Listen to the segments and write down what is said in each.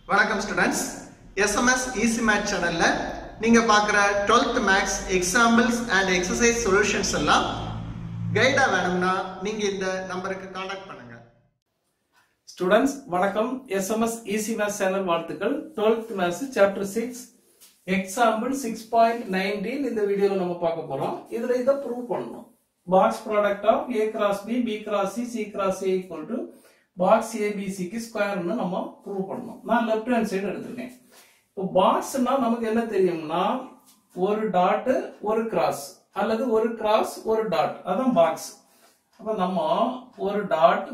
வணக்கம் students SMS easy math சேனல்ல நீங்க பார்க்குற 12th maths examples and exercise solutions எல்லாம் கைடா வேணும்னா நீங்க இந்த நம்பருக்கு காண்டாக்ட் பண்ணுங்க ஸ்டூடெண்ட்ஸ் வணக்கம் எஸ்எம்எஸ் ஈசி மேத்ஸ் சேனல் வாழ்த்துக்கள் 12th maths chapter six example six point nineteen இந்த வீடியோல நம்ம பார்க்க போறோம் இதுல இதை ப்ரூவ் பண்ணணும் box product of A cross B B cross C C cross A equal to box ஏபிசிக்கு ஸ்கொயர்னு நம்ம ப்ரூவ் பண்ணணும் நான் லெஃப்ட் ஹேண்ட் சைடு எடுத்திருக்கேன் இப்போ பாக்ஸ்னா நமக்கு என்ன தெரியும்னா ஒரு டாட் ஒரு கிராஸ் அல்லது ஒரு கிராஸ் ஒரு டாட் அதான் பாக்ஸ் அப்ப நம்ம ஒரு டாட்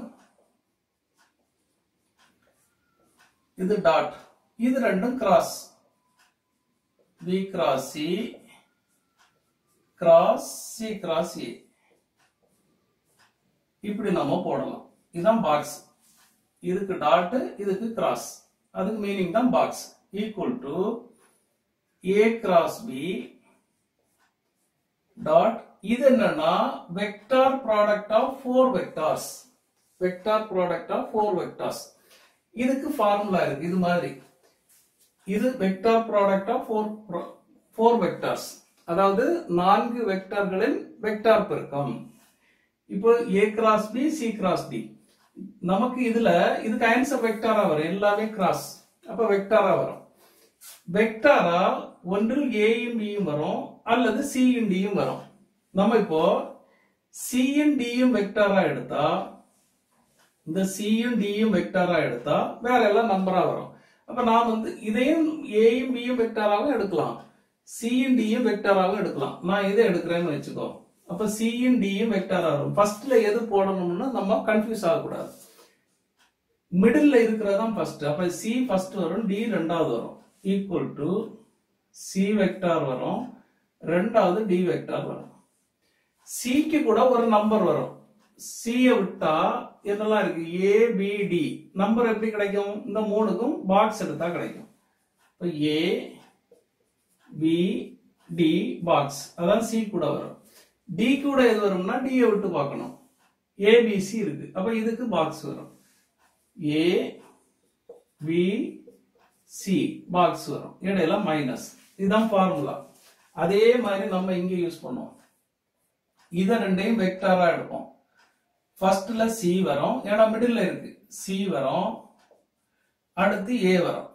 இது டாட் இது ரெண்டும் cross B cross C cross C cross A இப்படி நம்ம போடலாம் இதுதான் பாக்ஸ் இதுக்கு டாட் இதுக்கு கிராஸ் அதுக்கு மீனிங் தான் box equal to A cross B dot இது என்னன்னா vector product of four vectors vector product of four vectors இதுக்கு ஃபார்முலா இருக்கு இது மாதிரி இது vector product of four four vectors அதாவது நான்கு வெக்டார்களின் வெக்டார் பெருக்கம் இப்போ A cross B C cross D நமக்கு இதுல இதுக்கு ஆன்சர் வெக்டாரா வரும் எல்லாமே கிராஸ் அப்ப வெக்டாரா வரும் வெக்டாரா ஒன்றில் ஏயும் பியும் வரும் அல்லது சியும் டியும் வரும் நம்ம இப்போ சியும் டியும் வெக்டாரா எடுத்தா இந்த சியும் டியும் வெக்டாரா எடுத்தா வேற எல்லாம் நம்பரா வரும் அப்ப நான் வந்து இதையும் ஏயும் பியும் வெக்டாராவும் எடுக்கலாம் சியும் டியும் வெக்டாராவும் எடுக்கலாம் நான் இதை எடுக்கிறேன்னு வச்சுக்கோ அப்ப சியும் டியும் வெக்டாரா வரும் ஃபர்ஸ்ட்ல எது போடணும்னு நம்ம கன்ஃபியூஸ் ஆகக்கூடாது மிடில் இருக்கிறதான் ஃபர்ஸ்ட் அப்ப சி ஃபர்ஸ்ட் வரும் டி ரெண்டாவது வரும் ஈக்குவல் டு சி வெக்டார் வரும் ரெண்டாவது டி வெக்டார் வரும் சிக்கு கூட ஒரு நம்பர் வரும் சியை விட்டா இதெல்லாம் இருக்கு ஏ பி டி நம்பர் எப்படி கிடைக்கும் இந்த மூணுக்கும் பாக்ஸ் எடுத்தா கிடைக்கும் இப்போ ஏ பி டி பாக்ஸ் அதான் சி கூட வரும் டி கூட எது வரும்னா டியை விட்டு பார்க்கணும் ஏபிசி இருக்கு அப்ப இதுக்கு பாக்ஸ் வரும் ஏ பி சி பாக்ஸ் வரும் இடையில மைனஸ் இதுதான் ஃபார்முலா அதே மாதிரி நம்ம இங்க யூஸ் பண்ணுவோம் இத ரெண்டையும் வெக்டாரா எடுப்போம் ஃபர்ஸ்ட்ல சி வரும் ஏன்னா மிடில் இருக்கு சி வரும் அடுத்து ஏ வரும்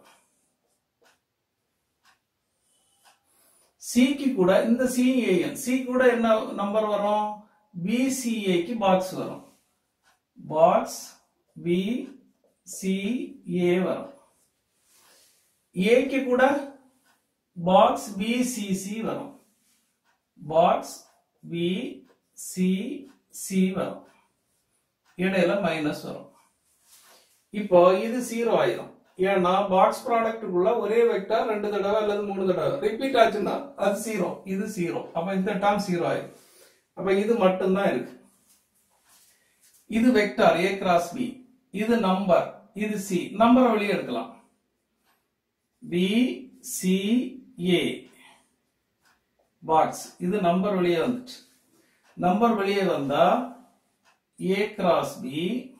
சிக்கு கூட இந்த சிஏஎன் சி கூட என்ன நம்பர் வரும் பிசிஏக்கு பாக்ஸ் வரும் பாக்ஸ் பி சி ஏ வரும் ஏக்கு கூட பாக்ஸ் பிசிசி வரும் பாக்ஸ் பி சி சி வரும் இடையில மைனஸ் வரும் இப்போ இது ஜீரோ ஆயிரும் ஏன்னா பாக்ஸ் ப்ராடக்ட்டுக்குள்ள ஒரே வெக்டார் ரெண்டு தடவை அல்லது மூணு தடவை ரிப்பீட் ஆச்சுன்னா அது ஜீரோ இது ஜீரோ அப்ப இந்த டேர்ம் ஜீரோ ஆயிரும் அப்ப இது மட்டும்தான் இருக்கு இது வெக்டார் ஏ கிராஸ் பி இது நம்பர் இது சி நம்பரை வெளியே எடுக்கலாம் பி சி ஏ பாக்ஸ் இது நம்பர் வெளியே வந்துச்சு நம்பர் வெளியே வந்தா ஏ கிராஸ் பி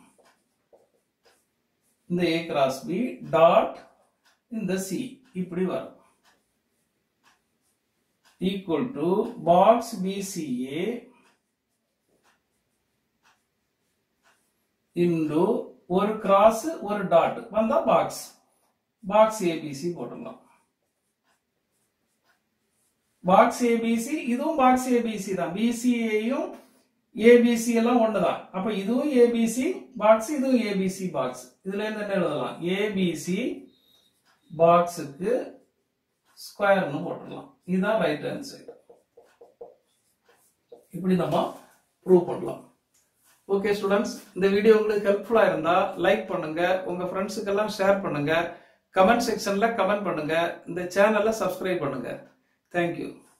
இந்த ஏ கிராஸ் பி டாட் இந்த சி இப்படி வரும் equal to box B C A into ஒரு கிராஸ் ஒரு டாட் வந்தா பாக்ஸ் பாக்ஸ் ஏபிசி போட்டுடலாம் பாக்ஸ் ஏபிசி இதுவும் பாக்ஸ் ஏபிசி தான் பிசிஏயும் ஏபிசி எல்லாம் ஒண்ணுதான் அப்ப இதுவும் ஏபிசி பாக்ஸ் இதுவும் ஏபிசி பாக்ஸ் இதுல இருந்து என்ன எழுதலாம் ஏபிசி பாக்ஸுக்கு ஸ்கொயர்னு போட்டுடலாம் இதுதான் ரைட் ஹேண்ட் சைடு இப்படி நம்ம ப்ரூவ் பண்ணலாம் ஓகே ஸ்டூடெண்ட்ஸ் இந்த வீடியோ உங்களுக்கு ஹெல்ப்ஃபுல்லா இருந்தா லைக் பண்ணுங்க உங்க ஃப்ரெண்ட்ஸுக்கு எல்லாம் ஷேர் பண்ணுங்க கமெண்ட் செக்ஷன்ல கமெண்ட் பண்ணுங்க இந்த சேனலை சப்ஸ்கிரைப் பண்ணுங்க தேங்க்யூ